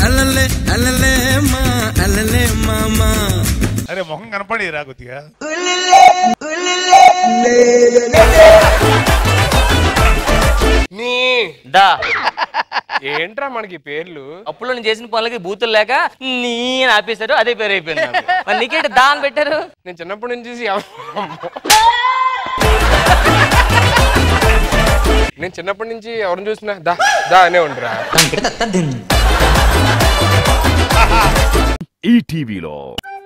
అలలే అలలే మా అలలే మామా అరే మొహం కనపడిరా కొద్దిగా నీ దా ఏంట్రా మనకి ఈ పేర్లు అప్పుడు నేను చేసిన పనులకి బూతులు లేక నీ అని ఆపేశారు అదే పేరు అయిపోయింది నాకు. మరి నీకేంటి దా అని పెట్టారు నేను చిన్నప్పటి నుంచి చూసి అమ్మ. నేను చిన్నప్పటి నుంచి ఎవరిని చూసినా దా దా అనే ఉండరా ఈటీవీలో